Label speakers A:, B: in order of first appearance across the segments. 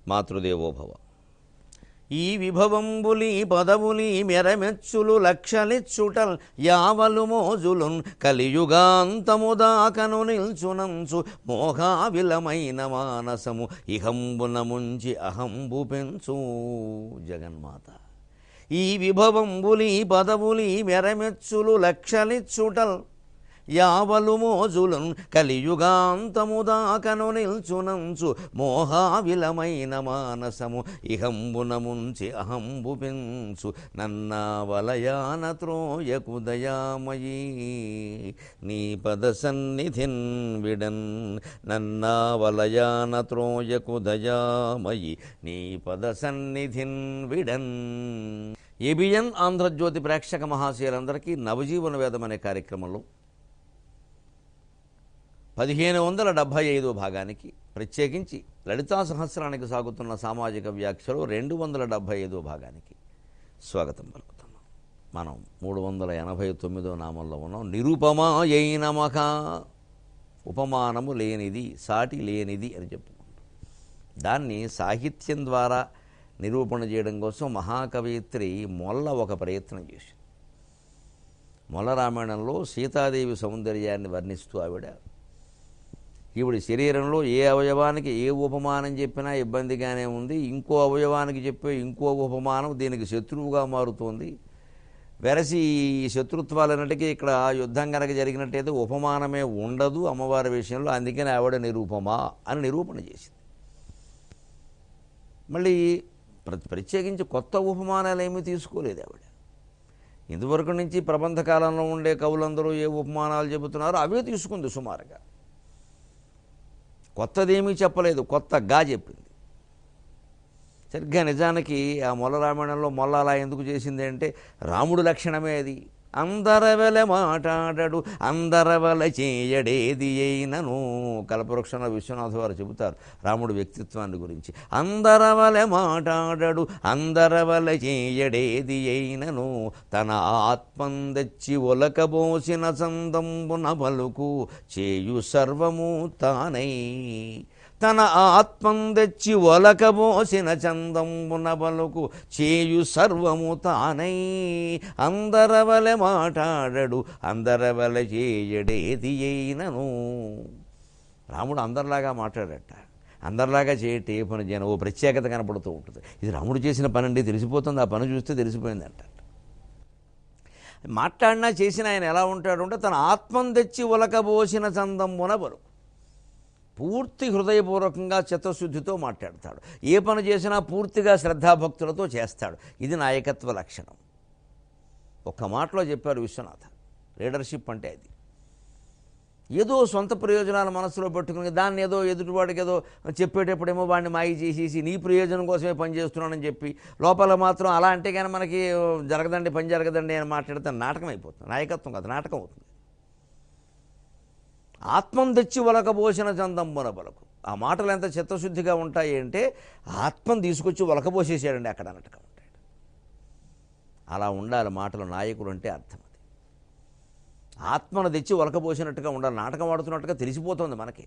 A: మాతృదేవోభవ ఈ విభవంబులి పదవులి మెరమెచ్చులు లక్షలిచ్చుటల్ యావలు మోజులున్ కలియుగాంతముదాకను నిల్చునంచు మోహావిలమైన మానసము ఇహంబున ముంచి అహంబు పెంచు జగన్మాత ఈ విభవంబులి పదవులి మెరమెచ్చులు లక్షలిచ్చుటల్ యావలు మోజులను కలియుగాంతముదాకను నిల్చునంచు మోహావిలమైన మానసము ఇహంబున ముంచి అహంబు పెంచు నన్నా వలయాన త్రోయకు దయామయీ నీ పద సన్నిధిన్ విడన్ నన్నా వలయాన త్రోయకు దయామయి నీ పద సన్నిధిన్ విడన్ ఏబిఎన్ ఆంధ్రజ్యోతి ప్రేక్షక మహాశయులందరికీ నవజీవన వేదం అనే కార్యక్రమంలో పదిహేను వందల డెబ్భై ఐదో భాగానికి ప్రత్యేకించి లలితా సహస్రానికి సాగుతున్న సామాజిక వ్యాఖ్యలో రెండు వందల డెబ్భై ఐదో భాగానికి స్వాగతం పలుకుతున్నాం మనం మూడు వందల ఎనభై తొమ్మిదో నామంలో ఉన్నాం నిరుపమా నమక ఉపమానము లేనిది సాటి లేనిది అని చెప్పుకుంటాం దాన్ని సాహిత్యం ద్వారా నిరూపణ చేయడం కోసం మహాకవయిత్రి మొల్ల ఒక ప్రయత్నం చేసింది మొల్ల రామాయణంలో సీతాదేవి సౌందర్యాన్ని వర్ణిస్తూ ఆవిడ ఈవిడ శరీరంలో ఏ అవయవానికి ఏ ఉపమానం చెప్పినా ఇబ్బందిగానే ఉంది ఇంకో అవయవానికి చెప్పే ఇంకో ఉపమానం దీనికి శత్రువుగా మారుతోంది వెరసి ఈ శత్రుత్వాలన్నిటికీ ఇక్కడ యుద్ధం కనుక జరిగినట్టయితే ఉపమానమే ఉండదు అమ్మవారి విషయంలో అందుకని ఆవిడ నిరూపమా అని నిరూపణ చేసింది మళ్ళీ ప్ర ప్రత్యేకించి కొత్త ఉపమానాలు ఏమీ తీసుకోలేదు ఆవిడ ఇంతవరకు నుంచి ప్రబంధ కాలంలో ఉండే కవులందరూ ఏ ఉపమానాలు చెబుతున్నారో అవే తీసుకుంది సుమారుగా కొత్తదేమీ చెప్పలేదు కొత్తగా చెప్పింది సరిగ్గా నిజానికి ఆ మొల్ల రామాయణంలో మొల్ల అలా ఎందుకు చేసింది అంటే రాముడు లక్షణమే అది అందరవెల మాట్లాడడు అందరవల చేయడేది అయినను కల్పవృక్షంలో విశ్వనాథ్ వారు చెబుతారు రాముడు వ్యక్తిత్వాన్ని గురించి అందరవల మాట్లాడడు అందరవల చేయడేది అయినను తన ఆత్మం తెచ్చి ఒలకబోసిన చందంబున పలుకు చేయు సర్వము తానై తన ఆత్మం తెచ్చి ఒలకబోసిన చందంబున పలుకు చేయు సర్వము తానై అందరవలె మాటాడడు అందరవల చేయడేది అయినను రాముడు అందరిలాగా మాట్లాడట అందరిలాగా చేయటే ఏ పని చేయను ఓ ప్రత్యేకత కనపడుతూ ఉంటుంది ఇది రాముడు చేసిన పని అండి తెలిసిపోతుంది ఆ పని చూస్తే తెలిసిపోయిందంట మాట్లాడినా చేసిన ఆయన ఎలా ఉంటాడు అంటే తన ఆత్మం తెచ్చి ఉలకబోసిన చందమ్మున పలుకు పూర్తి హృదయపూర్వకంగా చిత్తశుద్ధితో మాట్లాడతాడు ఏ పని చేసినా పూర్తిగా శ్రద్ధాభక్తులతో చేస్తాడు ఇది నాయకత్వ లక్షణం ఒక్క మాటలో చెప్పారు విశ్వనాథ లీడర్షిప్ అంటే అది ఏదో సొంత ప్రయోజనాలు మనసులో పెట్టుకుని దాన్ని ఏదో ఎదుటివాడికి ఏదో చెప్పేటప్పుడేమో వాడిని మాయి చేసేసి నీ ప్రయోజనం కోసమే పనిచేస్తున్నానని చెప్పి లోపల మాత్రం అలా అంటే కానీ మనకి జరగదండి పని జరగదండి అని మాట్లాడితే నాటకం అయిపోతుంది నాయకత్వం కాదు నాటకం అవుతుంది ఆత్మం తెచ్చి ఒలకబోసిన చందంబున బలకు ఆ మాటలు ఎంత చిత్తశుద్ధిగా ఉంటాయి అంటే ఆత్మం తీసుకొచ్చి ఒలకబోసేసాడండి అక్కడ అన్నట్టుగా ఉంటాడు అలా ఉండాలి మాటలు నాయకుడు అంటే అర్థం అది ఆత్మను తెచ్చి ఒలకబోసినట్టుగా ఉండాలి నాటకం ఆడుతున్నట్టుగా తెలిసిపోతుంది మనకి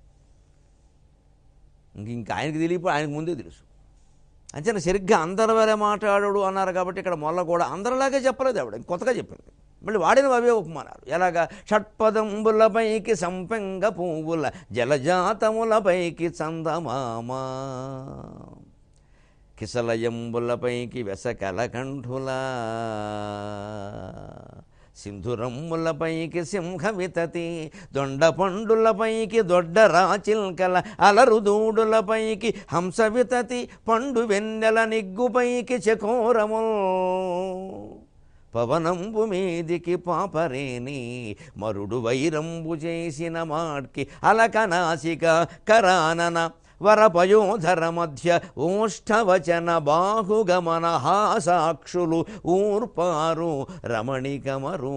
A: ఇంక ఇంక ఆయనకి తెలియపో ఆయనకు ముందే తెలుసు అంచనా సరిగ్గా అందరి వేరే మాట్లాడాడు అన్నారు కాబట్టి ఇక్కడ మొల్ల కూడా అందరిలాగే చెప్పలేదు ఆవిడ కొత్తగా చెప్పింది మళ్ళీ వాడిన అవే ఉపమానాలు ఎలాగా షట్పదంబులపైకి సంపెంగ పువ్వుల జలజాతములపైకి చందమామా కిసలయంబులపైకి వెసకల కంఠులా సింధురమ్ములపైకి సింహ వితతి దొండ పండులపైకి దొడ్డ రాచిల్కల అలరు దూడులపైకి హంస వితతి పండు వెన్నెల నిగ్గుపైకి చకోరము పవనంబు మీదికి పాపరేని మరుడు వైరంబు చేసిన మాట్కి అలకనాసిక కరానన వరపయోధర మధ్య ఓష్ఠవచన బాహుగమన హాసాక్షులు ఊర్పారు రమణికమరు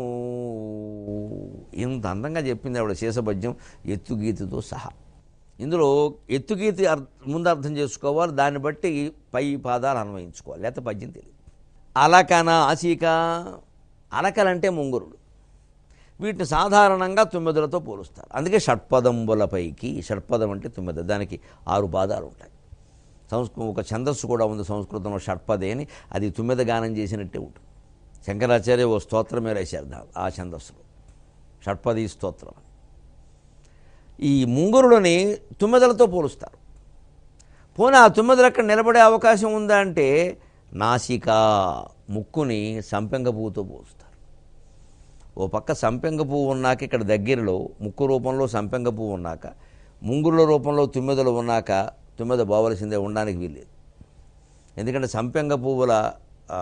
A: ఇంత అందంగా చెప్పింది ఆవిడ శేషపద్యం ఎత్తుగీతితో సహా ఇందులో ఎత్తుగీతి అర్ ముందు అర్థం చేసుకోవాలి దాన్ని బట్టి పై పాదాలు అన్వయించుకోవాలి లేకపోతే పద్యం తెలియదు అలకన అసిక అలకలంటే ముంగురుడు వీటిని సాధారణంగా తుమ్మెదలతో పోలుస్తారు అందుకే షట్పదంబులపైకి షట్పదం అంటే తుమ్మెద దానికి ఆరు పాదాలు ఉంటాయి సంస్కృ ఒక ఛందస్సు కూడా ఉంది సంస్కృతంలో షట్పదే అని అది తుమ్మెద గానం చేసినట్టే ఉంటుంది శంకరాచార్య ఓ స్తోత్రమే రాశారు దా- ఆ ఛందస్సులో షట్పది స్తోత్రం అని. ఈ ముంగురులని తుమ్మెదలతో పోలుస్తారు పోనీ ఆ తుమ్మెదలు అక్కడ నిలబడే అవకాశం ఉందా అంటే నాసిక ముక్కుని సంపెంగ పువ్వుతో పోలుస్తారు ఓ పక్క సంపెంగ పువ్వు ఉన్నాక ఇక్కడ దగ్గరలో ముక్కు రూపంలో సంపెంగ పువ్వు ఉన్నాక ముంగురుల రూపంలో తుమ్మెదలు ఉన్నాక తుమ్మెద బావలసిందే ఉండడానికి వీల్లేదు ఎందుకంటే సంపెంగ పువ్వుల ఆ,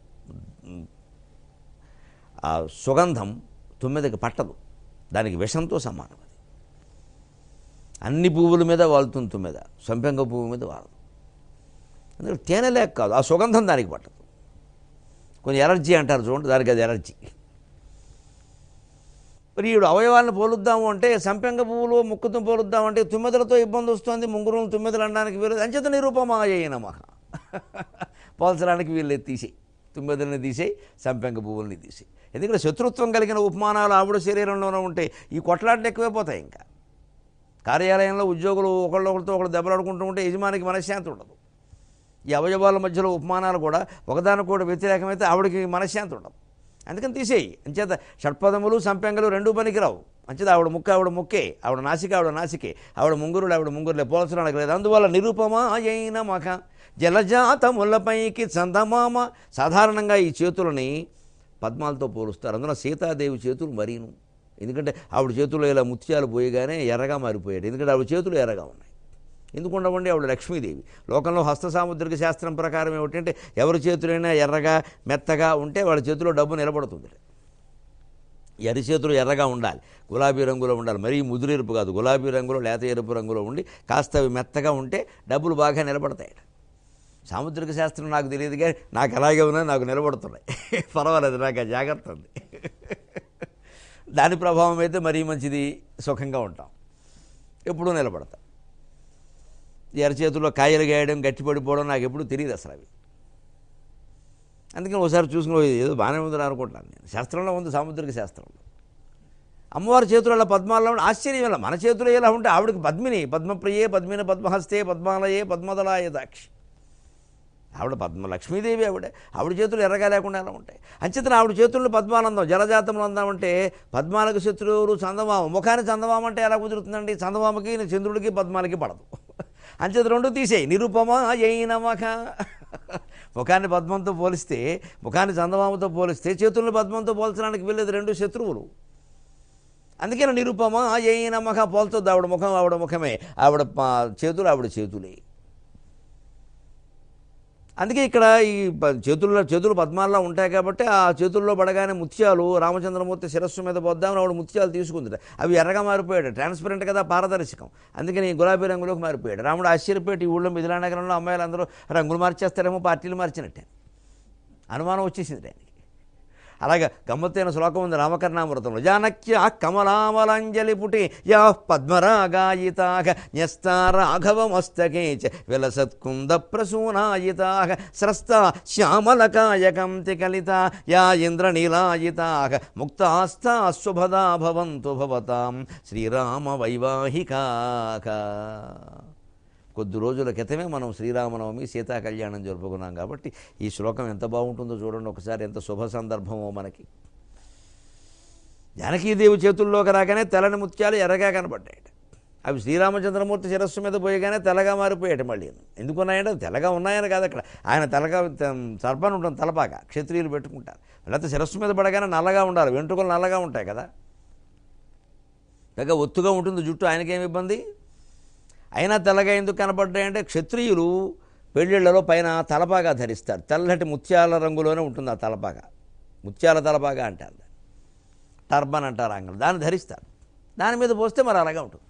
A: ఆ సుగంధం తుమ్మెదకి పట్టదు దానికి విషంతో సమానం అది అన్ని పువ్వుల మీద వాలుతుంది తుమ్మెద సంపెంగ పువ్వు మీద వాలదు ఎందుకంటే తేనె లేక కాదు ఆ సుగంధం దానికి పట్టదు కొంచెం ఎలర్జీ అంటారు చూడండి దానికి అది ఎలర్జీ మరి ఈడు అవయవాలను పోలుద్దాము అంటే సంపెంగ పువ్వులు ముక్కుతో పోలుద్దాం అంటే తుమ్మెదలతో ఇబ్బంది వస్తుంది ముంగురం తుమ్మెదలు అనడానికి వీలు అంచేత నిరూపమాయ నమః పోల్చడానికి వీళ్ళు తీసేయి తుమ్మెదల్ని తీసేయి సంపెంగ పువ్వుల్ని తీసేయి ఎందుకంటే శత్రుత్వం కలిగిన ఉపమానాలు ఆవిడ శరీరంలోనే ఉంటే ఈ కొట్లాటలు ఎక్కువైపోతాయి ఇంకా కార్యాలయంలో ఉద్యోగులు ఒకళ్ళొకరితో ఒకళ్ళు దెబ్బలాడుకుంటూ ఉంటే యజమానికి మనశ్శాంతి ఉండదు ఈ అవయవాల మధ్యలో ఉపమానాలు కూడా ఒకదానికొకటి వ్యతిరేకమైతే ఆవిడకి మనశ్శాంతి ఉండదు అందుకని తీసేయి అంచేత షట్పదములు సంపెంగలు రెండూ పనికిరావు అంచేత ఆవిడ ముక్క ఆవిడ ముక్కే ఆవిడ నాసిక ఆవిడ నాసికే ఆవిడ ముంగురులు ఆవిడ ముంగురులే పోల్చడానికి లేదు అందువల్ల నిరూపమా అయిన మఖ జలజాతములపైకి చందమామ సాధారణంగా ఈ చేతులని పద్మాలతో పోలుస్తారు అందులో సీతాదేవి చేతులు మరీను ఎందుకంటే ఆవిడ చేతుల్లో ఇలా ముత్యాలు పోయగానే ఎర్రగా మారిపోయాడు ఎందుకంటే ఆవిడ చేతులు ఎర్రగా ఉన్నాయి ఎందుకు ఉండవండి ఆవిడ లక్ష్మీదేవి లోకంలో హస్త సాముద్రిక శాస్త్రం ప్రకారం ఏమిటంటే ఎవరి చేతులైనా ఎర్రగా మెత్తగా ఉంటే వాళ్ళ చేతిలో డబ్బు నిలబడుతుంది ఎర్రి చేతులు ఎర్రగా ఉండాలి గులాబీ రంగులో ఉండాలి మరీ ముదురు ఎరుపు కాదు గులాబీ రంగులో లేత ఎరుపు రంగులో ఉండి కాస్త అవి మెత్తగా ఉంటే డబ్బులు బాగా నిలబడతాయి సాముద్రిక శాస్త్రం నాకు తెలియదు కానీ నాకు అలాగే ఉన్నాయి నాకు నిలబడుతున్నాయి పర్వాలేదు నాకు ఆ జాగ్రత్త ఉంది దాని ప్రభావం అయితే మరీ మంచిది సుఖంగా ఉంటాం ఎప్పుడూ నిలబడతాం ఈ అరచేతుల్లో కాయలు గాయడం గట్టిపడిపోవడం నాకు ఎప్పుడు తెలియదు అసలు అవి అందుకని ఒకసారి చూసుకుని ఏదో బాగానే ఉందని అనుకుంటాను నేను శాస్త్రంలో ఉంది సాముద్రిక శాస్త్రంలో అమ్మవారి చేతులు అలా పద్మాల్లో ఉండి ఆశ్చర్యం ఇలా మన చేతులు ఎలా ఉంటే ఆవిడకి పద్మిని పద్మప్రియే పద్మిని పద్మహస్తే పద్మాలయే పద్మదలాయ దాక్షి ఆవిడ పద్మ లక్ష్మీదేవి ఆవిడ ఆవిడ చేతులు ఎర్రగా లేకుండా ఎలా ఉంటాయి అంచేతన ఆవిడ చేతుల్లో పద్మానందం జలజాతంలో అందామంటే పద్మాలకు శత్రువులు చందమామ ముఖాన్ని చందమామ అంటే ఎలా కుదురుతుందండి చందమామకి చంద్రుడికి పద్మాలకి పడదు అంచేత రెండు తీసేయి నిరుపమ అయిన ముఖ ముఖాన్ని పద్మంతో పోలిస్తే ముఖాన్ని చందమామతో పోలిస్తే చేతులను పద్మంతో పోల్చడానికి వెళ్ళేది రెండు శత్రువులు అందుకని నిరుపమ అయిన ముఖ పోల్చొద్దు ఆవిడ ముఖం ఆవిడ ముఖమే ఆవిడ పా- చేతులు ఆవిడ చేతులే అందుకే ఇక్కడ ఈ ప- చేతుల్లో చేతులు పద్మాల్లో ఉంటాయి కాబట్టి ఆ చేతుల్లో పడగానే ముత్యాలు రామచంద్రమూర్తి శిరస్సు మీద పోద్దామని ఆవిడ ముత్యాలు తీసుకుంది అవి ఎర్రగా మారిపోయాడు ట్రాన్స్పరెంట్ కదా పారదర్శకం అందుకని గులాబీ రంగులోకి మారిపోయాడు రాముడు ఆశ్చర్యపోయి ఈ ఊళ్ళో మిథిలా నగరంలో అమ్మాయిలు అందరూ రంగులు మార్చేస్తారేమో పార్టీలు మార్చినట్టే అనుమానం వచ్చేసింది ఆయనకి అలాగే గమ్మత్తైన శ్లోకం ఉంది రామకర్ణామృతంలో జానక్య కమలామలాంజలి పుటి యా పద్మరాగాయితాగ న్యస్త రాఘవమస్తకే చ విలసత్కుంద ప్రసూనాయితాగ స్రస్త శ్యామలకాయకం తికలిత యా ఇంద్రనీలాయితాగ ముక్తాస్తా శుభదా భవంతు భవతాం శ్రీరామ వైవాహికాక కొద్ది రోజుల క్రితమే మనం శ్రీరామనవమి సీతా కళ్యాణం జరుపుకున్నాం కాబట్టి ఈ శ్లోకం ఎంత బాగుంటుందో చూడండి ఒకసారి ఎంత శుభ సందర్భమో మనకి జానకీదేవి చేతుల్లోకి రాగానే తెల్లని ముత్యాలు ఎర్రగా కనబడ్డాయి అవి శ్రీరామచంద్రమూర్తి శిరస్సు మీద పోయగానే తెల్లగా మారిపోయాడు మళ్ళీ ఎందుకున్నాయంటే తెల్లగా ఉన్నాయని కాదు అక్కడ ఆయన తెల్లగా సర్పని ఉంటుంది తలపాక క్షత్రియులు పెట్టుకుంటారు లేకపోతే శిరస్సు మీద పడగానే నల్లగా ఉండాలి వెంట్రుకలు నల్లగా ఉంటాయి కదా పైగా ఒత్తుగా ఉంటుంది జుట్టు ఆయనకేం ఇబ్బంది అయినా తెల్లగా ఎందుకు కనపడ్డాయంటే క్షత్రియులు పెళ్ళిళ్ళలో పైన తలపాగా ధరిస్తారు తెల్లటి ముత్యాల రంగులోనే ఉంటుంది ఆ తలపాగా ముత్యాల తలపాగా అంటారు దాన్ని టర్బన్ అంటారు ఆంగ్లం దాన్ని ధరిస్తారు దాని మీద పోస్తే మరి అలాగే ఉంటుంది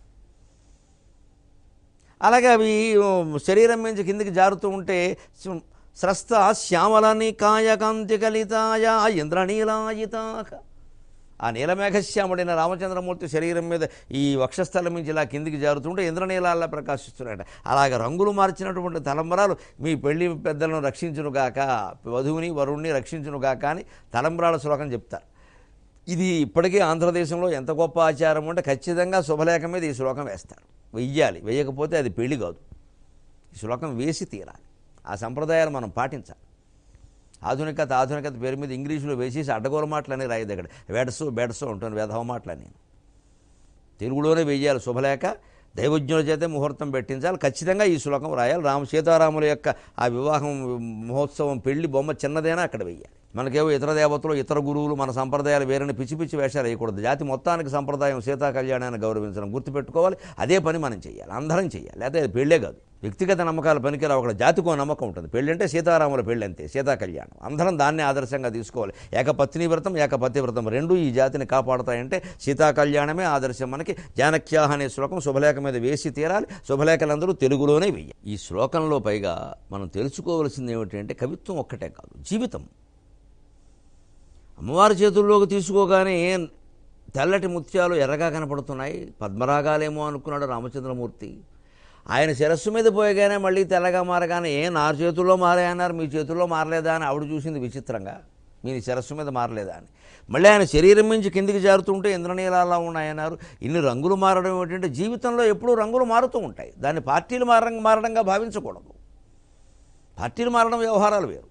A: అలాగే అవి ఉమ్, శరీరం నుంచి కిందికి జారుతూ ఉంటే సు- స్రస్త శ్యామలని కాయకాంతి కలితాయ ఇంద్రనీలాయితాక ఆ నీలమేఘశ్యాముడైన రామచంద్రమూర్తి శరీరం మీద ఈ వక్షస్థలం నుంచి ఇలా కిందికి జారుతుంటే ఇంద్రనీలాల్లా ప్రకాశిస్తున్నాయట అలాగ రంగులు మార్చినటువంటి తలంబరాలు మీ పెళ్లి పెద్దలను రక్షించునుగాక వధువుని వరుణ్ణి రక్షించునుగాక అని తలంబరాల శ్లోకం చెప్తారు ఇది ఇప్పటికీ ఆంధ్రదేశంలో ఎంత గొప్ప ఆచారం ఉంటే ఖచ్చితంగా శుభలేఖ మీద ఈ శ్లోకం వేస్తారు వెయ్యాలి వేయకపోతే అది పెళ్లి కాదు ఈ శ్లోకం వేసి తీరాలి ఆ సంప్రదాయాలు మనం పాటించాలి ఆధునికత ఆధునికత పేరు మీద ఇంగ్లీషులో వేసేసి అడ్డగోల మాటలని రాయదు అక్కడ వెడసు బెడసు ఉంటుంది వేధవ మాటలని తెలుగులోనే వెయ్యాలి శుభలేఖ దైవజ్ఞుల చేతే ముహూర్తం పెట్టించాలి ఖచ్చితంగా ఈ శ్లోకం రాయాలి రామ సీతారాముల యొక్క ఆ వివాహం మహోత్సవం పెళ్లి బొమ్మ చిన్నదైనా అక్కడ వెయ్యాలి మనకేవో ఇతర దేవతలు ఇతర గురువులు మన సంప్రదాయాలు వేరని పిచ్చి పిచ్చి వేషాలు వేయకూడదు జాతి మొత్తానికి సంప్రదాయం సీతా కళ్యాణాన్ని గౌరవించడం గుర్తుపెట్టుకోవాలి అదే పని మనం చేయాలి అందరం చేయాలి లేకపోతే అది పెళ్ళే కాదు వ్యక్తిగత నమ్మకాల పనికిరావు అక్కడ జాతికో నమ్మకం ఉంటుంది పెళ్ళి అంటే సీతారాముల పెళ్ళి అంతే సీతా కళ్యాణం అందరం దాన్ని ఆదర్శంగా తీసుకోవాలి ఏకపత్ని వ్రతం ఏకపతి వ్రతం రెండు ఈ జాతిని కాపాడుతాయంటే సీతా కళ్యాణమే ఆదర్శం మనకి జానక్యాహ అనే శ్లోకం శుభలేఖ మీద వేసి తీరాలి శుభలేఖలందరూ తెలుగులోనే వెయ్యాలి ఈ శ్లోకంలో పైగా మనం తెలుసుకోవాల్సింది ఏమిటంటే కవిత్వం ఒక్కటే కాదు జీవితం అమ్మవారి చేతుల్లోకి తీసుకోగానే తెల్లటి ముత్యాలు ఎర్రగా కనపడుతున్నాయి పద్మరాగాలేమో అనుకున్నాడు రామచంద్రమూర్తి ఆయన శిరస్సు మీద పోయగానే మళ్ళీ తెల్లగా మారగానే ఏ నా చేతుల్లో మారాయన్నారు మీ చేతుల్లో మారలేదా అని ఆవిడ చూసింది విచిత్రంగా మీ శిరస్సు మీద మారలేదా అని మళ్ళీ ఆయన శరీరం నుంచి కిందికి జారుతుంటే ఇంద్రనీలాలా ఉన్నాయన్నారు ఇన్ని రంగులు మారడం ఏమిటంటే జీవితంలో ఎప్పుడూ రంగులు మారుతూ ఉంటాయి దాన్ని పార్టీలు మారడం మారడంగా భావించకూడదు పార్టీలు మారడం వ్యవహారాలు వేరు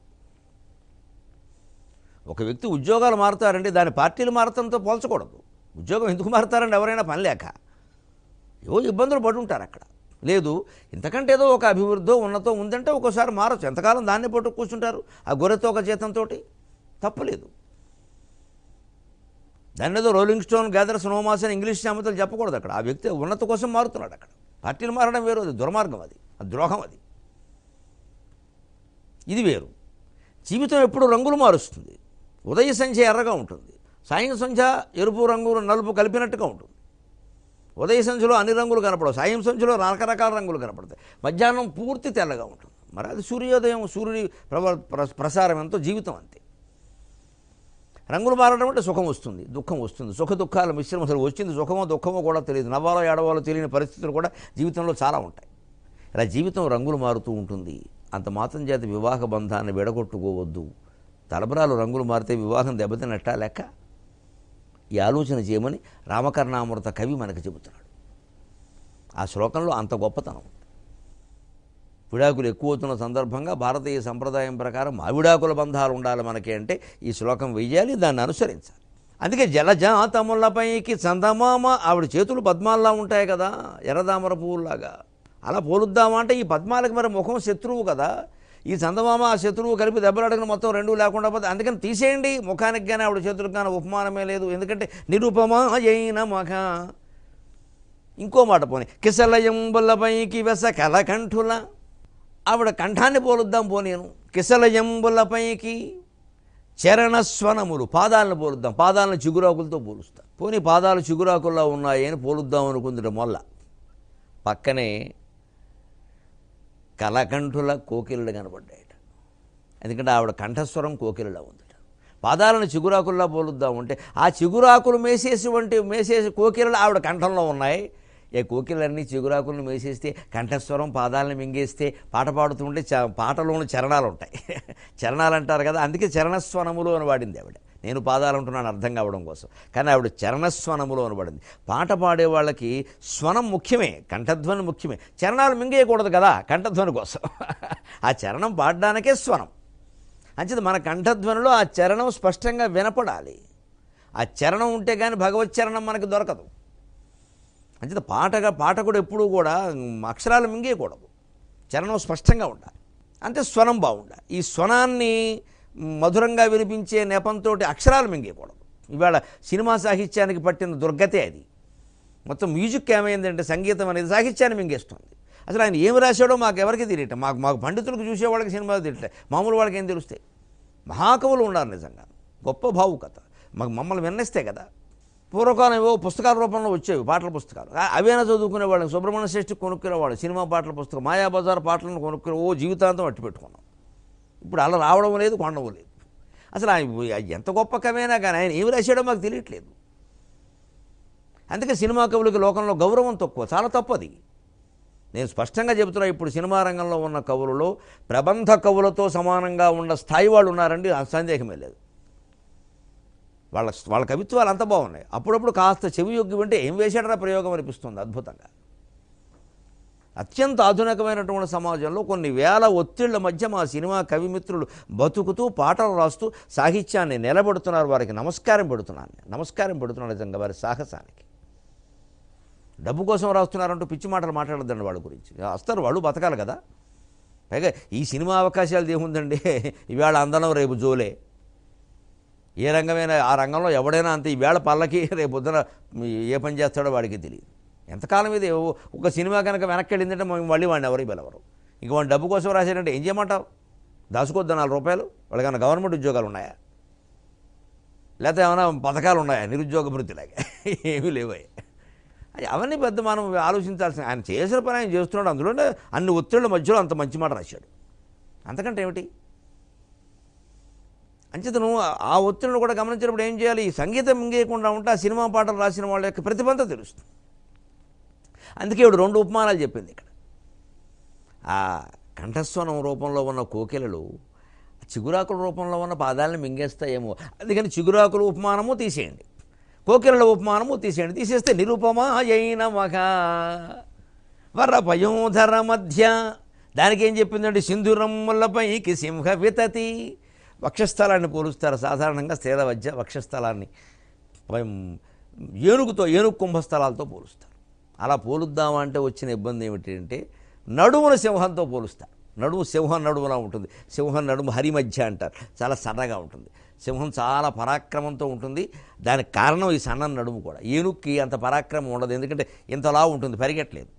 A: ఒక వ్యక్తి ఉద్యోగాలు మారుతారంటే దాని పార్టీలు మారతంతో పోల్చకూడదు ఉద్యోగం ఎందుకు మారుతారండి ఎవరైనా పని లేక ఏవో ఇబ్బందులు పడి ఉంటారు అక్కడ లేదు ఇంతకంటే ఏదో ఒక అభివృద్ధో ఉన్నతో ఉందంటే ఒక్కోసారి మారచ్చు ఎంతకాలం దాన్ని పట్టు కూర్చుంటారు ఆ గొర్రెతో ఒక జీతంతో తప్పలేదు దాన్ని ఏదో రోలింగ్ స్టోన్ గ్యాదర్స్ నోమాస్ అని ఇంగ్లీష్ సామెతలు చెప్పకూడదు అక్కడ ఆ వ్యక్తి ఉన్నత కోసం మారుతున్నాడు అక్కడ పార్టీలు మారడం వేరు అది దుర్మార్గం అది అది ద్రోహం అది ఇది వేరు జీవితం ఎప్పుడు రంగులు మారుస్తుంది ఉదయ సంధ్య ఎర్రగా ఉంటుంది సాయం సంధ్య ఎరుపు రంగు నలుపు కలిపినట్టుగా ఉంటుంది ఉదయ సంధ్యలో అన్ని రంగులు కనపడవు సాయం సంధ్యలో రకరకాల రంగులు కనపడతాయి మధ్యాహ్నం పూర్తి తెల్లగా ఉంటుంది మరి అది సూర్యోదయం సూర్యుడి ప్రవ ప్ర- ప్రసారం ఎంతో జీవితం అంతే రంగులు మారడం అంటే సుఖం వస్తుంది దుఃఖం వస్తుంది సుఖ దుఃఖాల మిశ్రమం అసలు వచ్చింది సుఖమో దుఃఖమో కూడా తెలియదు నవ్వాలో ఏడవాలో తెలియని పరిస్థితులు కూడా జీవితంలో చాలా ఉంటాయి ఇలా జీవితం రంగులు మారుతూ ఉంటుంది అంత మాత్రం చేత వివాహ బంధాన్ని విడగొట్టుకోవద్దు తలబరాలు రంగులు మారితే వివాహం దెబ్బతినట్టా లెక్క ఈ ఆలోచన చేయమని రామకర్ణామృత కవి మనకు చెబుతున్నాడు ఆ శ్లోకంలో అంత గొప్పతనం ఉంది విడాకులు ఎక్కువ అవుతున్న సందర్భంగా భారతీయ సంప్రదాయం ప్రకారం ఆ విడాకుల బంధాలు ఉండాలి మనకి అంటే ఈ శ్లోకం వెయ్యాలి దాన్ని అనుసరించాలి అందుకే జలజాతములపైకి చందమామ ఆవిడ చేతులు పద్మాల్లా ఉంటాయి కదా ఎర్రదామర పువ్వులాగా అలా పోలుద్దామా అంటే ఈ పద్మాలకు మరి ముఖం శత్రువు కదా ఈ చందమామ ఆ శత్రువు కలిపి దెబ్బలాడగిన మొత్తం రెండు లేకుండా పోతే అందుకని తీసేయండి ముఖానికి కానీ ఆవిడ చేతులకు కానీ ఉపమానమే లేదు ఎందుకంటే నిరుపమా అయిన మఖ ఇంకో మాట పోని కిసలయంబులపైకి వెస కలకంఠుల ఆవిడ కంఠాన్ని పోలుద్దాం పోనీను కిసలయంబులపైకి చరణస్వనములు పాదాలను పోలుద్దాం పాదాలను చిగురాకులతో పోలుస్తాం పోనీ పాదాలు చిగురాకుల్లో ఉన్నాయి అని పోలుద్దాం అనుకుందట మొల్ల పక్కనే కలకంఠుల కోకిలలు కనబడ్డాయట ఎందుకంటే ఆవిడ కంఠస్వరం కోకిలలా ఉందట పాదాలను చిగురాకుల్లా పోలుద్దాం అంటే ఆ చిగురాకులు మేసేటువంటి మేసేసి కోకిలలు ఆవిడ కంఠంలో ఉన్నాయి ఏ కోకిలన్నీ చిగురాకులను మేసేస్తే కంఠస్వరం పాదాలను మింగేస్తే పాట పాడుతుంటే చ పాటలోని చరణాలు ఉంటాయి చరణాలు అంటారు కదా అందుకే చరణస్వనములు అని వాడింది ఆవిడ నేను పాదాలు అంటున్నాను అర్థం కావడం కోసం కానీ ఆవిడ చరణస్వనములు అని పడింది పాట పాడే వాళ్ళకి స్వనం ముఖ్యమే కంఠధ్వని ముఖ్యమే చరణాలు మింగేయకూడదు కదా కంఠధ్వని కోసం ఆ చరణం పాడడానికే స్వనం అంచేది మన కంఠధ్వనిలో ఆ చరణం స్పష్టంగా వినపడాలి ఆ చరణం ఉంటే కానీ భగవత్ చరణం మనకు దొరకదు అంచేత పాటగా పాఠకుడు ఎప్పుడూ కూడా మ్, అక్షరాలు మింగేయకూడదు చరణం స్పష్టంగా ఉండాలి అంటే స్వరం బాగుండాలి ఈ స్వనాన్ని మ్, మధురంగా వినిపించే నెపంతో అక్షరాలు మింగేయకూడదు ఇవాళ సినిమా సాహిత్యానికి పట్టిన దుర్గతే అది మొత్తం మ్యూజిక్ ఏమైందంటే సంగీతం అనేది సాహిత్యాన్ని మింగేస్తుంది అసలు ఆయన ఏమి రాశాడో మాకు ఎవరికి తెలియట మాకు మాకు పండితులకు చూసేవాళ్ళకి సినిమాలు తెలియట్లే మామూలు వాళ్ళకి ఏం తెలుస్తాయి మహాకవులు ఉన్నారు నిజంగా గొప్ప భావుకథ మాకు మమ్మల్ని విన్నేస్తే కదా పూర్వకాలం ఏవో పుస్తకాల రూపంలో వచ్చేవి పాటల పుస్తకాలు ఆ- అవైనా చదువుకునే వాళ్ళకి సుబ్రహ్మణ్య శ్రేష్ఠి కొనుక్కునేవాళ్ళు సినిమా పాటల పుస్తకం మాయాబజార్ పాటలను కొనుక్కునే ఓ జీవితాంతం అట్టి పెట్టుకున్నాం ఇప్పుడు అలా రావడం లేదు కొనడం లేదు అసలు ఆయన ఎంత గొప్ప కవైనా కానీ ఆయన ఏమి రాశాడో మాకు తెలియట్లేదు అందుకే సినిమా కవులకి లోకంలో గౌరవం తక్కువ చాలా తప్పది నేను స్పష్టంగా చెబుతున్నా ఇప్పుడు సినిమా రంగంలో ఉన్న కవులలో ప్రబంధ కవులతో సమానంగా ఉన్న స్థాయి వాళ్ళు ఉన్నారండి ఆ సందేహమే లేదు వాళ్ళ వాళ్ళ కవిత్వాలు అంత బాగున్నాయి అప్పుడప్పుడు కాస్త చెవి యొగ్గి వింటే ఏం వేశాడరా ప్రయోగం అనిపిస్తుంది అద్భుతంగా అత్యంత ఆధునికమైనటువంటి సమాజంలో కొన్ని వేల ఒత్తిళ్ల మధ్య మా సినిమా కవిమిత్రులు బతుకుతూ పాటలు రాస్తూ సాహిత్యాన్ని నిలబెడుతున్నారు వారికి నమస్కారం పెడుతున్నాను నేను. నమస్కారం పెడుతున్నాను నిజంగా వారి సాహసానికి డబ్బు కోసం రాస్తున్నారంటూ పిచ్చి మాటలు మాట్లాడద్దండి వాళ్ళ గురించి వస్తారు వాళ్ళు బతకాలి కదా పైగా ఈ సినిమా అవకాశాలు ఏముందండి ఈవేళ అందనం రేపు జోలే ఏ రంగమైనా ఆ రంగంలో ఎవడైనా అంతే ఈవేళ పల్లకి రేపు పొద్దున ఏ పని చేస్తాడో వాడికి తెలియదు ఎంతకాలం ఇది ఓ- ఒక సినిమా కనుక వెనక్కి వెళ్ళిందంటే మనం మళ్ళీ వాడిని ఎవరు పిలవరు ఇంక వాడిని డబ్బు కోసం రాశాడంటే ఏం చేయమంటావు దాచుకోద్దా నాలుగు రూపాయలు వాళ్ళకన్నా గవర్నమెంట్ ఉద్యోగాలు ఉన్నాయా లేకపోతే ఏమైనా పథకాలు ఉన్నాయా నిరుద్యోగ వృత్తిలాగా ఏమీ లేవాయి అది అవన్నీ పెద్ద మనం ఆలోచించాల్సిన ఆయన చేసిన పని ఆయన చేస్తున్నాడు అందులోనే అన్ని ఒత్తిళ్ళ మధ్యలో అంత మంచి మాట రాశాడు అంతకంటే ఏమిటి అంచేతను ఆ ఒత్తిడిని కూడా గమనించినప్పుడు ఏం చేయాలి ఈ సంగీతం మింగేయకుండా ఉంటే ఆ సినిమా పాటలు రాసిన వాళ్ళ యొక్క ప్రతిభంతా తెలుస్తుంది అందుకే ఇప్పుడు రెండు ఉపమానాలు చెప్పింది ఇక్కడ ఆ కంఠస్వనం రూపంలో ఉన్న కోకిలలు చిగురాకుల రూపంలో ఉన్న పాదాలను మింగేస్తాయేమో అందుకని చిగురాకుల ఉపమానము తీసేయండి కోకిలల ఉపమానము తీసేయండి తీసేస్తే నిరుపమా అయిన మగ వరపయోధర మధ్య దానికి ఏం చెప్పిందండి సింధురమ్ములపైకి సింహ వితతి వక్షస్థలాన్ని పోలుస్తారు సాధారణంగా స్థిర మధ్య వక్షస్థలాన్ని పం- ఏనుగుతో ఏనుగు కుంభస్థలాలతో పోలుస్తారు అలా పోలుద్దామంటే వచ్చిన ఇబ్బంది ఏమిటి అంటే నడుమున సింహంతో పోలుస్తారు నడుము సింహం నడుములా ఉంటుంది సింహం నడుము హరి మధ్య అంటారు చాలా సన్నగా ఉంటుంది సింహం చాలా పరాక్రమంతో ఉంటుంది దానికి కారణం ఈ సన్న నడుము కూడా ఏనుగుకి అంత పరాక్రమం ఉండదు ఎందుకంటే ఇంతలా ఉంటుంది పరిగెట్టలేదు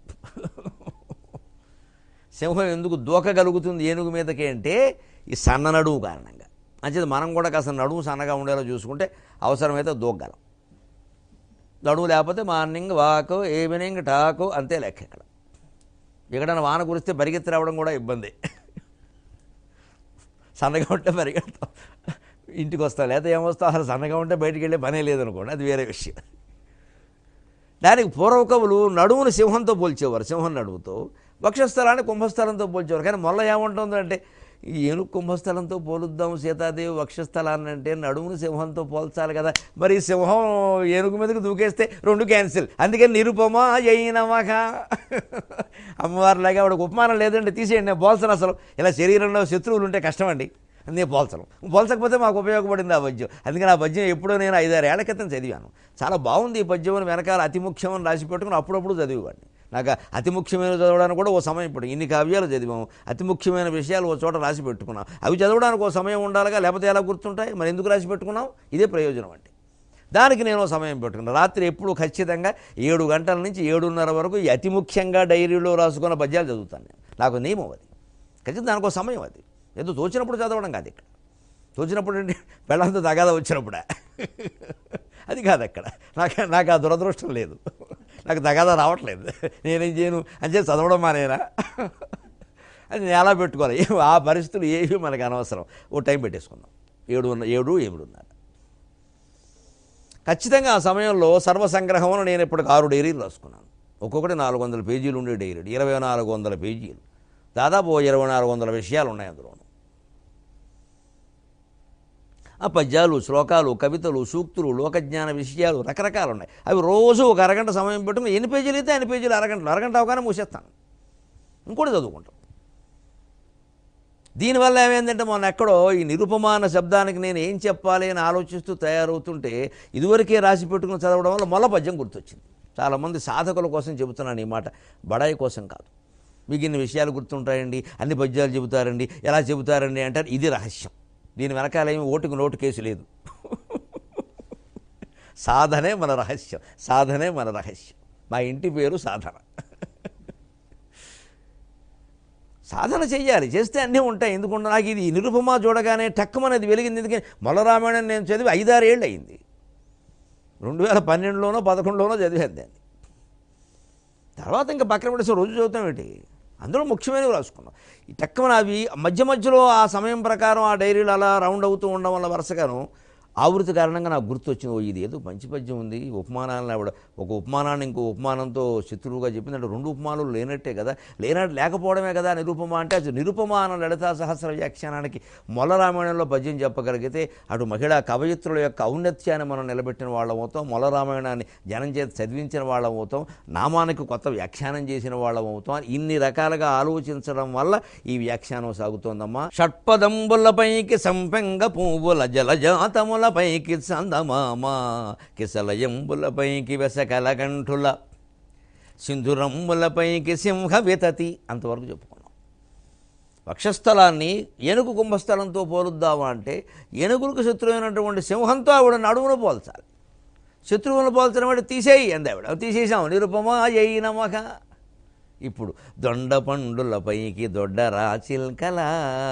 A: సింహం ఎందుకు దూకగలుగుతుంది ఏనుగు మీదకి అంటే ఈ సన్న నడుము కారణంగా అంచేది మనం కూడా కాస్త నడుము సన్నగా ఉండేలా చూసుకుంటే అవసరమైతే దూకగలం నడుము లేకపోతే మార్నింగ్ వాక్ ఈవినింగ్ టాకు అంతే లెక్క ఇక్కడ ఎక్కడైనా వాన కురిస్తే పరిగెత్తి రావడం కూడా ఇబ్బంది సన్నగా ఉంటే పరిగెడతాం ఇంటికి వస్తాం లేకపోతే ఏమొస్తాం అసలు సన్నగా ఉంటే బయటికి వెళ్ళే పనే లేదనుకోండి అది వేరే విషయం దానికి పూర్వకవులు నడుమును సింహంతో పోల్చేవారు సింహం నడుముతో వక్షస్థలాన్ని కుంభస్థలంతో పోల్చేవారు కానీ మొల్ల ఏముంటుందంటే ఈ ఏనుగు కుంభస్థలంతో పోలుద్దాం సీతాదేవి వక్షస్థలాన్ని అంటే నడుమును సింహంతో పోల్చాలి కదా మరి ఈ సింహం ఏనుగు మీదకి దూకేస్తే రెండు క్యాన్సిల్ అందుకని నిరుపమా అయినమక అమ్మవారిలాగా వాడికి ఉపమానం లేదండి తీసేయండి నేను పోల్చను అసలు ఇలా శరీరంలో శత్రువులు ఉంటే కష్టమండి నేను పోల్చను పోల్చకపోతే మాకు ఉపయోగపడింది ఆ పద్యం అందుకని ఆ పద్యం ఎప్పుడో నేను ఐదారు ఏళ్ల క్రితం చదివాను చాలా బాగుంది ఈ పద్యం అని వెనకాల అతి ముఖ్యమని రాసి పెట్టుకుని అప్పుడప్పుడు చదివేవాడిని నాకు అతి ముఖ్యమైన చదవడానికి కూడా ఓ సమయం ఇప్పుడు ఇన్ని కావ్యాలు చదివాము అతి ముఖ్యమైన విషయాలు ఓ చోట రాసి పెట్టుకున్నాం అవి చదవడానికి ఓ సమయం ఉండాలిగా లేకపోతే ఎలా గుర్తుంటాయి మరి ఎందుకు రాసి పెట్టుకున్నాం ఇదే ప్రయోజనం అంటే దానికి నేను ఓ సమయం పెట్టుకున్నాను రాత్రి ఎప్పుడు ఖచ్చితంగా ఏడు గంటల నుంచి ఏడున్నర వరకు ఈ అతి ముఖ్యంగా డైరీలో రాసుకున్న పద్యాలు చదువుతాను నేను నాకు నియమం అది ఖచ్చితంగా దానికి ఒక సమయం అది ఏదో తోచినప్పుడు చదవడం కాదు ఇక్కడ తోచినప్పుడు ఏంటి పెళ్ళంతా తగాద వచ్చినప్పుడే అది కాదు అక్కడ నాకు నాకు ఆ దురదృష్టం లేదు నాకు తగాదా రావట్లేదు నేనేం చేయను అని చెప్పి చదవడం మానేనా అది నేను ఎలా పెట్టుకోవాలి ఏ- ఆ పరిస్థితులు ఏవి మనకు అనవసరం ఓ టైం పెట్టేసుకుందాం ఏడు ఉన్న ఏడు ఏడున్నర ఖచ్చితంగా ఆ సమయంలో సర్వసంగ్రహం అని నేను ఇప్పుడు ఆరు డైరీలు రాసుకున్నాను ఒక్కొక్కటి నాలుగు వందల పేజీలు ఉండే డైరీ ఇరవై నాలుగు వందల పేజీలు దాదాపు ఓ ఇరవై నాలుగు వందల విషయాలు ఉన్నాయి అందులోను ఆ పద్యాలు శ్లోకాలు కవితలు సూక్తులు లోకజ్ఞాన విషయాలు రకరకాలు ఉన్నాయి అవి రోజు ఒక అరగంట సమయం పెట్టుకుని ఎన్ని పేజీలు అయితే అన్ని పేజీలు అరగంటలు అరగంట అవగానే మూసేస్తాను ఇంకోటి చదువుకుంటాం దీనివల్ల ఏమైందంటే మొన్న ఎక్కడో ఈ నిరుపమాన శబ్దానికి నేను ఏం చెప్పాలి అని ఆలోచిస్తూ తయారవుతుంటే ఇదివరకే రాసి పెట్టుకుని చదవడం వల్ల మొల్ల పద్యం గుర్తొచ్చింది చాలామంది సాధకుల కోసం చెబుతున్నాను ఈ మాట బడాయి కోసం కాదు మీకు ఇన్ని విషయాలు గుర్తుంటాయండి అన్ని పద్యాలు చెబుతారండి ఎలా చెబుతారండి అంటారు ఇది రహస్యం దీని వెనకాల ఏమి ఓటుకు నోటు కేసు లేదు సాధనే మన రహస్యం సాధనే మన రహస్యం మా ఇంటి పేరు సాధన సాధన చెయ్యాలి చేస్తే అన్నీ ఉంటాయి ఎందుకంటే నాకు ఇది నిరుపమా చూడగానే టక్కమనేది వెలిగింది ఎందుకని మొలరామాయణం నేను చదివి ఐదారేళ్ళు అయింది రెండు వేల పన్నెండులోనో పదకొండులోనో చదివాను దాన్ని తర్వాత ఇంకా పక్కన పడేసి రోజు చదువుతాం ఏంటి అందులో ముఖ్యమైనవి రాసుకున్నాం ఈ టక్కమని అవి మధ్య మధ్యలో ఆ సమయం ప్రకారం ఆ డైరీలు అలా రౌండ్ అవుతూ ఉండడం వల్ల వరుసగాను ఆవృతి కారణంగా నాకు గుర్తు వచ్చింది ఓ ఇది ఏదో మంచి పద్యం ఉంది ఉపమానాలను ఆవిడ ఒక ఉపమానాన్ని ఇంకో ఉపమానంతో శత్రువుగా చెప్పిందంటే రెండు ఉపమానాలు లేనట్టే కదా లేనట్టు లేకపోవడమే కదా నిరుపమ అంటే అది నిరుపమ అన్న లలితా సహస్ర వ్యాఖ్యానానికి మొల్ల రామాయణంలో పద్యం చెప్పగలిగితే అటు మహిళా కవయిత్రుల యొక్క ఔన్నత్యాన్ని మనం నిలబెట్టిన వాళ్ళం అవుతాం మొల్ల రామాయణాన్ని జనం చేత చదివించిన వాళ్ళం అవుతాం నామానికి కొత్త వ్యాఖ్యానం చేసిన వాళ్ళం అవుతాం ఇన్ని రకాలుగా ఆలోచించడం వల్ల ఈ వ్యాఖ్యానం సాగుతోందమ్మా షట్పదంబులపైకి సంపెంగ పువ్వుల జలజాతములపైకి చందమామ కిసలయంబులపైకి వెసకల కంఠుల సింధురమ్ములపైకి సింహ వితతి అంతవరకు చెప్పుకున్నాం వక్షస్థలాన్ని ఏనుగు కుంభస్థలంతో పోలుద్దామా అంటే ఏనుగులకు శత్రువైనటువంటి సింహంతో ఆవిడ నడుమును పోల్చాలి శత్రువులను పోల్చడం అంటే తీసేయి అంది ఆవిడ తీసేసాం నిరుపమా అయ్యి నమక ఇప్పుడు దొండ పండులపైకి దొడ్డ రాచిల్కలా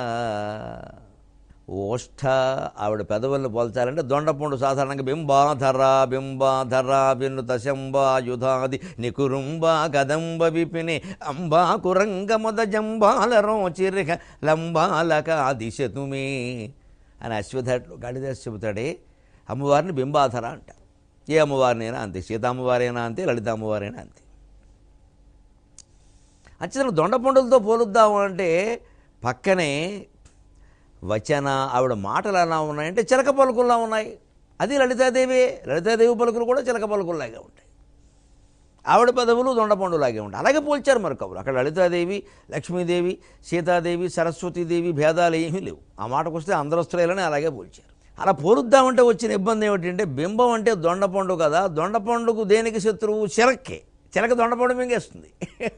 A: ఓష్ఠ ఆవిడ పెదవులను పోల్చాలంటే దొండపండు సాధారణంగా బింబాధర బింబాధర వినుత శంబాయుధాది నికురుంబ కదంబ విపిని అంబా కురంగ మొద జంబాల రోచిరిక లంబాలక దిశతుమే అని అశ్వథాట్లో కాళిదాస్ చెబుతాడే అమ్మవారిని బింబాధర అంటారు ఏ అమ్మవారినైనా అంతే సీత అమ్మవారైనా అంతే లలిత అమ్మవారైనా అంతే అచ్చలు దొండపండులతో పోలుద్దాము అంటే పక్కనే వచన ఆవిడ మాటలు ఎలా ఉన్నాయంటే చిలక పలుకుల్లా ఉన్నాయి అది లలితాదేవి లలితాదేవి పలుకులు కూడా చిలక పలుకుల్లాగే ఉంటాయి ఆవిడ పదవులు దొండపండులాగే ఉంటాయి అలాగే పోల్చారు మరి కవులు అక్కడ లలితాదేవి లక్ష్మీదేవి సీతాదేవి సరస్వతీదేవి భేదాలు ఏమీ లేవు ఆ మాటకు వస్తే అందరూ స్త్రీలని అలాగే పోల్చారు అలా పోలుద్దామంటే వచ్చిన ఇబ్బంది ఏమిటంటే బింబం అంటే దొండపండు కదా దొండపండుకు దేనికి శత్రువు చిలక్కే చిలక దొండపండు మింగేస్తుంది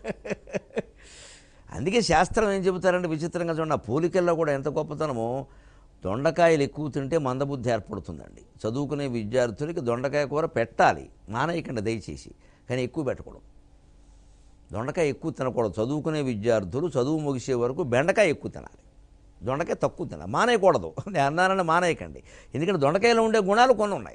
A: అందుకే శాస్త్రం ఏం చెబుతారంటే విచిత్రంగా చూడండి ఆ పోలికల్లో కూడా ఎంత గొప్పతనమో దొండకాయలు ఎక్కువ తింటే మందబుద్ధి ఏర్పడుతుందండి చదువుకునే విద్యార్థులకి దొండకాయ కూర పెట్టాలి మానేయకండి దయచేసి కానీ ఎక్కువ పెట్టకూడదు దొండకాయ ఎక్కువ తినకూడదు చదువుకునే విద్యార్థులు చదువు ముగిసే వరకు బెండకాయ ఎక్కువ తినాలి దొండకాయ తక్కువ తినాలి మానేయకూడదు నేను అన్నానని మానేయకండి ఎందుకంటే దొండకాయలో ఉండే గుణాలు కొన్ని ఉన్నాయి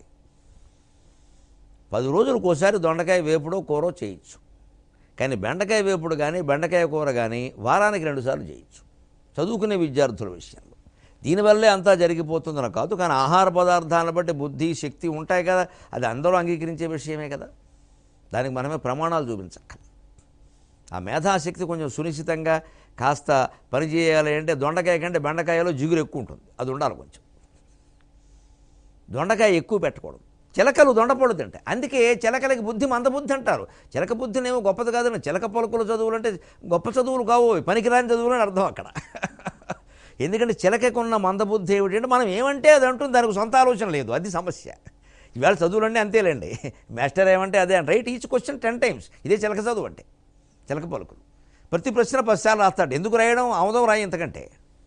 A: పది రోజులకు ఒకసారి దొండకాయ వేపుడో కూరో చేయొచ్చు కానీ బెండకాయ వేపుడు కానీ బెండకాయ కూర కానీ వారానికి రెండుసార్లు చేయొచ్చు చదువుకునే విద్యార్థుల విషయంలో దీనివల్లే అంతా జరిగిపోతుందని కాదు కానీ ఆహార పదార్థాలను బట్టి బుద్ధి శక్తి ఉంటాయి కదా అది అందరూ అంగీకరించే విషయమే కదా దానికి మనమే ప్రమాణాలు చూపించక్కర్లేదు ఆ మేధాశక్తి కొంచెం సునిశ్చితంగా కాస్త పని చేయాలి అంటే దొండకాయ కంటే బెండకాయలో జిగురు ఎక్కువ ఉంటుంది అది ఉండాలి కొంచెం దొండకాయ ఎక్కువ పెట్టకూడదు చిలకలు దొండపళ్ళు తింటాయి అందుకే చిలకలకి బుద్ధి మందబుద్ధి అంటారు చిలక బుద్ధినేమో గొప్పది కాదని చిలక పలుకుల చదువులు అంటే గొప్ప చదువులు కావు అవి, పనికిరాని చదువులు అని అర్థం అక్కడ ఎందుకంటే చిలకకున్న మందబుద్ధి ఏమిటంటే మనం ఏమంటే అది అంటుంది దానికి సొంత ఆలోచన లేదు అది సమస్య ఈవేళ చదువులంటే అంతేలేండి మాస్టర్ ఏమంటే అదే అంట right each question ten times ఇదే చిలక చదువు అంటే చిలక పలుకులు ప్రతి ప్రశ్న పదిసార్లు రాస్తాడు ఎందుకు రాయడం ఆముదం రాయి ఇంతకంటే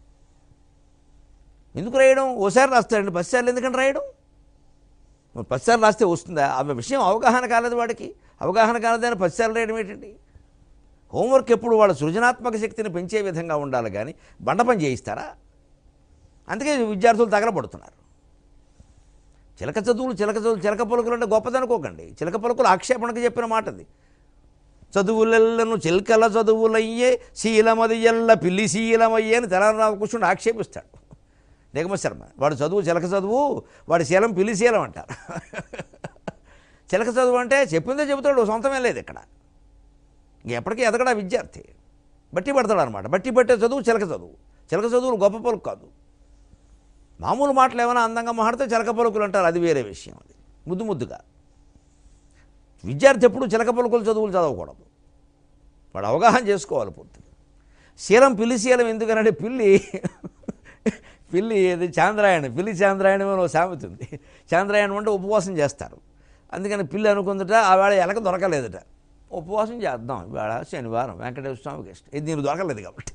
A: ఎందుకు రాయడం ఓసారి రాస్తాడండి పదిసార్లు ఎందుకంటే రాయడం మరి పదిసార్లు రాస్తే వస్తుందా ఆ విషయం అవగాహన కాలేదు వాడికి అవగాహన కాలేదని పదిసార్లు రాయడం ఏంటండి హోంవర్క్ ఎప్పుడు వాళ్ళ సృజనాత్మక శక్తిని పెంచే విధంగా ఉండాలి కానీ బండ పని చేయిస్తారా అందుకే విద్యార్థులు తగలబడుతున్నారు చిలక చదువులు చిలక చదువులు చిలక పలుకులు అంటే గొప్పదనుకోకండి చిలక పలుకులు ఆక్షేపణకు చెప్పిన మాట అది చదువులెల్లను చిల్కల చదువులయ్యే శీలమది ఎల్ల పిల్లి శీలమయ్యే అని తెలంగాణ కూర్చుని ఆక్షేపిస్తాడు నిగమ శర్మ వాడు చదువు చిలక చదువు వాడి శీలం పిల్లి శీలం అంటారు చిలక చదువు అంటే చెప్పిందే చెబుతాడు సొంతమే లేదు ఇక్కడ ఇంక ఎప్పటికీ ఎదగడా విద్యార్థి బట్టి పడతాడు అనమాట బట్టి పట్టే చదువు చిలక చదువు చిలక చదువులు గొప్ప పలుకు కాదు మామూలు మాటలు ఏమైనా అందంగా మాట్లాడితే చిలక పలుకులు అంటారు అది వేరే విషయం అది ముద్దు ముద్దుగా విద్యార్థి ఎప్పుడు చిలక పలుకులు చదువులు చదవకూడదు వాడు అవగాహన చేసుకోవాలి పూర్తిగా శీలం పిల్లి శీలం ఎందుకనంటే పిల్లి పిల్లి ఇది చాంద్రాయణం పిల్లి చాంద్రాయణం అని ఒక సామెత ఉంది చాంద్రాయణం అంటే ఉపవాసం చేస్తారు అందుకని పిల్లి అనుకుందట ఆ వేళ ఎలక దొరకలేదట ఉపవాసం చేద్దాం ఇవాళ శనివారం వెంకటేశ్వర స్వామికి ఇష్టం ఇది నేను దొరకలేదు కాబట్టి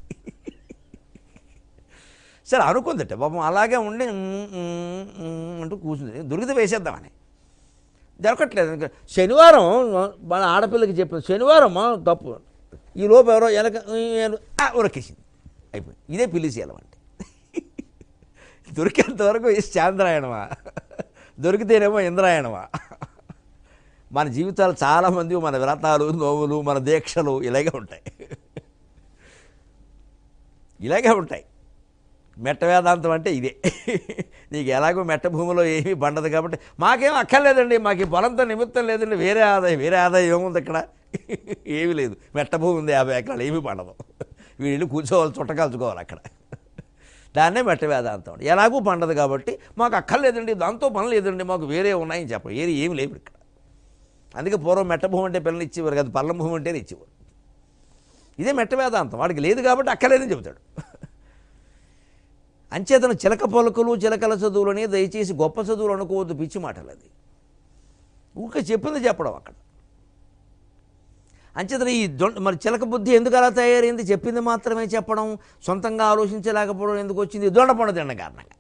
A: సరే అనుకుందట పాపం అలాగే ఉండి "ఉమ్, ఉమ్, ఉమ్" అంటూ కూర్చుంది దొరికితే వేసేద్దామని దొరకట్లేదు ఇంకా శనివారం మన ఆడపిల్లకి చెప్పింది శనివారం మా తప్పు ఈ లోపు ఎవరో వెనక "ఆ" ఉరకేసింది అయిపోయింది ఇదే పిల్లిశీలం అంటే దొరికేంత వరకు ఈ చాంద్రాయణమా దొరికితేనేమో ఇంద్రాయణమా మన జీవితాలు చాలామంది మన వ్రతాలు నోవులు మన దీక్షలు ఇలాగే ఉంటాయి ఇలాగే ఉంటాయి మెట్ట వేదాంతం అంటే ఇదే నీకు ఎలాగో మెట్ట భూమిలో ఏమీ పండదు కాబట్టి మాకేం అక్కర్లేదండి మాకు ఈ పొలంతో నిమిత్తం లేదండి వేరే ఆదాయం వేరే ఆదాయం ఏముంది ఇక్కడ ఏమీ లేదు మెట్ట భూమి ఉంది యాభై ఎకరాలు ఏమీ పండదు వీళ్ళు కూర్చోవాలి చుట్టకాల్చుకోవాలి అక్కడ దాన్నే మెట్ట వేదాంతం అండి. ఎలాగూ పండదు కాబట్టి మాకు అక్కర్లేదండి దాంతో పని లేదండి మాకు వేరే ఉన్నాయని చెప్పరు ఏది ఏమి లేవు ఇక్కడ అందుకే పూర్వం మెట్ట భూమి అంటే పిల్లలు ఇచ్చేవారు కదా పల్లం భూమి అంటేనే ఇచ్చేవారు ఇదే మెట్ట వేదాంతం వాడికి లేదు కాబట్టి అక్కర్లేదని చెబుతాడు అంచేతను చిలక పలుకులు చిలకల చదువులని దయచేసి గొప్ప చదువులు అనుకోవద్దు పిచ్చి మాటలు అది ఊరికే చెప్పింది చెప్పడం అక్కడ అంచేతన ఈ దొండ మరి చిలక బుద్ధి ఎందుకు అలా తయారైంది చెప్పింది మాత్రమే చెప్పడం సొంతంగా ఆలోచించలేకపోవడం ఎందుకు వచ్చింది దొండపండు తినడం కారణంగా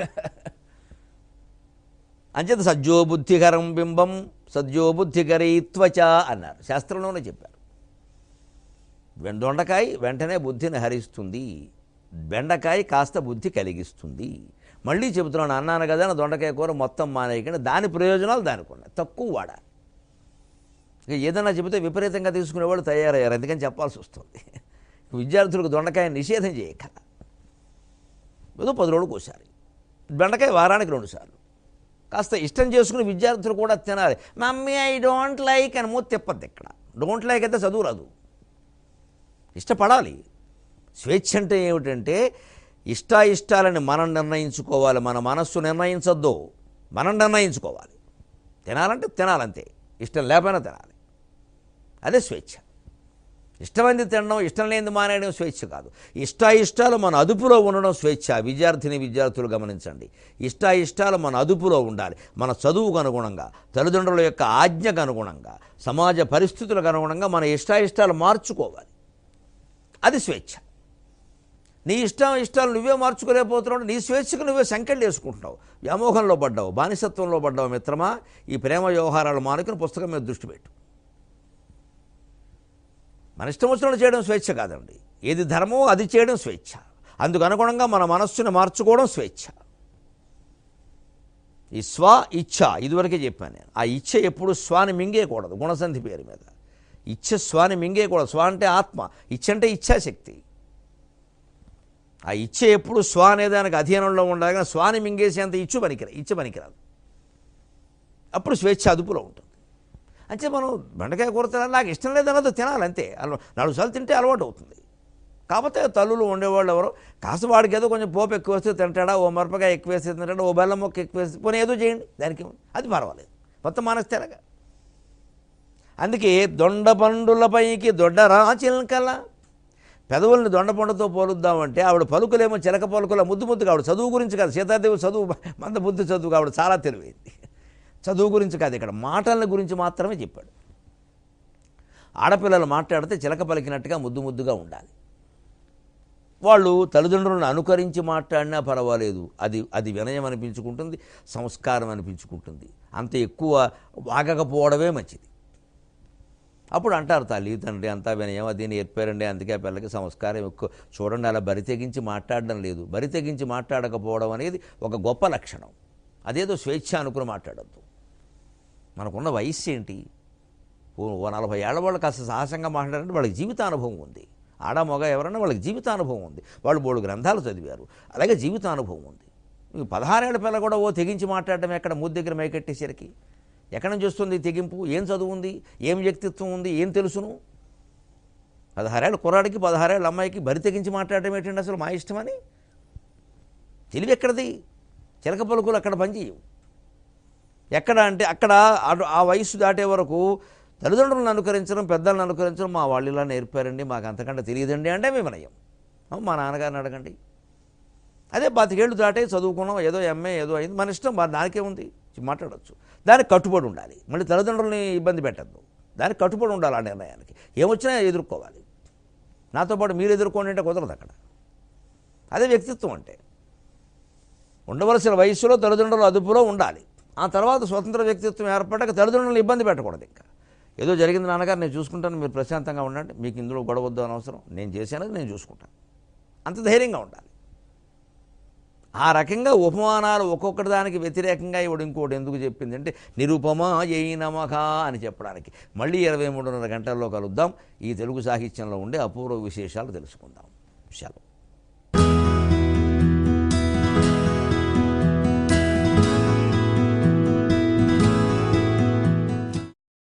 A: అంచేత సజ్జో బుద్ధికరం బింబం సజ్జో బుద్ధికరీత్వచ అన్నారు శాస్త్రంలోనే చెప్పారు వెం- దొండకాయ వెంటనే బుద్ధిని హరిస్తుంది బెండకాయ కాస్త బుద్ధి కలిగిస్తుంది మళ్ళీ చెబుతున్నాను అన్నాను కదా నా దొండకాయ కూర మొత్తం మానేయకండి దాని ప్రయోజనాలు దానికి ఉన్నాయి తక్కువ వాడాలి ఇక ఏదైనా చెబితే విపరీతంగా తీసుకునేవాళ్ళు తయారయ్యారు అందుకని చెప్పాల్సి వస్తుంది విద్యార్థులకు దొండకాయ నిషేధం చేయక ఏదో పది రోజులకు ఒకసారి బెండకాయ వారానికి రెండు సార్లు కాస్త ఇష్టం చేసుకుని విద్యార్థులు కూడా తినాలి మమ్మీ ఐ డోంట్ లైక్ అని మూతి తిప్పద్దు ఇక్కడ డోంట్ లైక్ అయితే చదువు రాదు ఇష్టపడాలి స్వేచ్ఛ అంటే ఏమిటంటే ఇష్టాయిష్టాలని మనం నిర్ణయించుకోవాలి మన మనస్సు నిర్ణయించొద్దు మనం నిర్ణయించుకోవాలి తినాలంటే తినాలంతే ఇష్టం లేకపోయినా తినాలి అదే స్వేచ్ఛ ఇష్టమైంది తినడం ఇష్టం లేనిది మానేయడం స్వేచ్ఛ కాదు ఇష్టాయిష్టాలు మన అదుపులో ఉండడం స్వేచ్ఛ విద్యార్థిని విద్యార్థులు గమనించండి ఇష్టాయిష్టాలు మన అదుపులో ఉండాలి మన చదువుకు అనుగుణంగా తల్లిదండ్రుల యొక్క ఆజ్ఞకు అనుగుణంగా సమాజ పరిస్థితులకు అనుగుణంగా మన ఇష్టాయిష్టాలు మార్చుకోవాలి అది స్వేచ్ఛ నీ ఇష్టం ఇష్టాలు నువ్వే మార్చుకోలేకపోతున్నావు నీ స్వేచ్ఛకు నువ్వే సంకెళ్ళు వేసుకుంటున్నావు వ్యామోహంలో పడ్డావు బానిసత్వంలో పడ్డావు మిత్రమా ఈ ప్రేమ వ్యవహారాలు మానుకుని పుస్తకం మీద దృష్టి పెట్టు మన ఇష్టం వచ్చినట్టు చేయడం స్వేచ్ఛ కాదండి ఏది ధర్మమో అది చేయడం స్వేచ్ఛ అందుకు అనుగుణంగా మన మనస్సుని మార్చుకోవడం స్వేచ్ఛ ఈ స్వ ఇచ్ఛ ఇదివరకే చెప్పాను నేను ఆ ఇచ్ఛ ఎప్పుడు స్వాని మింగేయకూడదు గుణసంధి పేరు మీద ఇచ్ఛ స్వాని మింగేయకూడదు స్వ అంటే ఆత్మ ఇచ్ఛ అంటే ఇచ్ఛాశక్తి ఆ ఇచ్ఛ ఎప్పుడు స్వ అనే దానికి అధీనంలో ఉండాలి కానీ స్వాని మింగేసేంత ఇచ్చు పనికిరా ఇచ్చ పనికిరాదు అప్పుడు స్వేచ్ఛ అదుపులో ఉంటుంది అంటే మనం బెండకాయ కూర తినాలి నాకు ఇష్టం లేదన్నది తినాలి అంతే అలవా నాలుగు సార్లు తింటే అలవాటు అవుతుంది కాకపోతే తల్లులు ఉండేవాళ్ళు ఎవరు కాస్త వాడికి ఏదో కొంచెం పోపు ఎక్కువ వేస్తే తింటాడా ఓ మిరపకాయ ఎక్కువ వేస్తే తింటాడా ఓ బెల్లం మొక్క ఎక్కువ వేస్తే పోనీ ఏదో చేయండి దానికి ఏముంది? అది పర్వాలేదు మొత్తం మానేస్తేలాగా అందుకే దొండ పండులపైకి దొడ్డరా చిలకల పెదవుల్ని దొండపండుతో పోలుద్దామంటే ఆవిడ పలుకులేమో చిలక పలుకుల ముద్దు ముద్దుగా ఆవిడ చదువు గురించి కాదు సీతాదేవి చదువు మంద బుద్ధి చదువు ఆవిడ చాలా తెలివైంది చదువు గురించి కాదు ఇక్కడ మాటల గురించి మాత్రమే చెప్పాడు ఆడపిల్లలు మాట్లాడితే చిలక పలికినట్టుగా ముద్దు ముద్దుగా ఉండాలి వాళ్ళు తల్లిదండ్రులను అనుకరించి మాట్లాడినా పర్వాలేదు అది అది వినయం అనిపించుకుంటుంది సంస్కారం అనిపించుకుంటుంది అంత ఎక్కువ వాగకపోవడమే మంచిది అప్పుడు అంటారు తల్లి తండ్రి అంతా వినయం అది నేర్పారండి అందుకే ఆ పిల్లకి సంస్కారం ఎక్కువ చూడండి అలా బరి తెగించి మాట్లాడడం లేదు బరి తెగించి మాట్లాడకపోవడం అనేది ఒక గొప్ప లక్షణం అదేదో స్వేచ్ఛ అనుకుని మాట్లాడద్దు మనకున్న వయస్సు ఏంటి ఓ ఓ నలభై ఏళ్ళ వాళ్ళు కాస్త సాహసంగా మాట్లాడారంటే వాళ్ళకి జీవితానుభవం ఉంది ఆడ మగ ఎవరన్నా వాళ్ళకి జీవితానుభవం ఉంది వాళ్ళు మూడు గ్రంథాలు చదివారు అలాగే జీవితానుభవం ఉంది ఈ పదహారేళ్ల పిల్ల కూడా ఓ తెగించి మాట్లాడటం ఎక్కడ ముద్దు దగ్గర మైకెట్టేసరికి ఎక్కడి నుంచి వస్తుంది తెగింపు ఏం చదువు ఉంది ఏం వ్యక్తిత్వం ఉంది ఏం తెలుసును పదహారేళ్ళ కుర్రాడికి పదహారేళ్ళ అమ్మాయికి బరి తెగించి మాట్లాడటం ఏంటండి అసలు మా ఇష్టమని తెలివి ఎక్కడది చిలక పలుకులు అక్కడ పనిచేయవు ఎక్కడ అంటే అక్కడ అటు- ఆ వయస్సు దాటే వరకు తల్లిదండ్రులను అనుకరించడం పెద్దలను అనుకరించడం మా వాళ్ళు ఇలా నేర్పారండి మాకు అంతకంటే తెలియదండి అంటే మేము వినయం అమ్మ, మా నాన్నగారిని అడగండి అదే పాతికేళ్ళు దాటే చదువుకున్నాం ఏదో ఎంఏ ఏదో అయింది మన ఇష్టం మరి దానికే ఉంది మాట్లాడచ్చు దానికి కట్టుబడి ఉండాలి మళ్ళీ తల్లిదండ్రులని ఇబ్బంది పెట్టద్దు దానికి కట్టుబడి ఉండాలి ఆ నిర్ణయానికి ఏమొచ్చినా ఎదుర్కోవాలి నాతో పాటు మీరు ఎదుర్కోండి అంటే కుదరదు అక్కడ అదే వ్యక్తిత్వం అంటే ఉండవలసిన వయస్సులో తల్లిదండ్రుల అదుపులో ఉండాలి ఆ తర్వాత స్వతంత్ర వ్యక్తిత్వం ఏర్పడ్డాక తల్లిదండ్రులను ఇబ్బంది పెట్టకూడదు ఇంకా ఏదో జరిగింది నాన్నగారు నేను చూసుకుంటాను మీరు ప్రశాంతంగా ఉండండి మీకు ఇందులో గొడవద్దు అని అవసరం నేను చేశానది నేను చూసుకుంటాను అంత ధైర్యంగా ఉండాలి ఆ రకంగా ఉపమానాలు ఒక్కొక్కటి దానికి వ్యతిరేకంగా ఇవిడు ఇంకోటి ఎందుకు చెప్పింది అంటే నిరుపమా ఏ నమక అని చెప్పడానికి మళ్ళీ ఇరవై మూడున్నర గంటల్లో కలుద్దాం ఈ తెలుగు సాహిత్యంలో ఉండే అపూర్వ విశేషాలు తెలుసుకుందాం సెలవు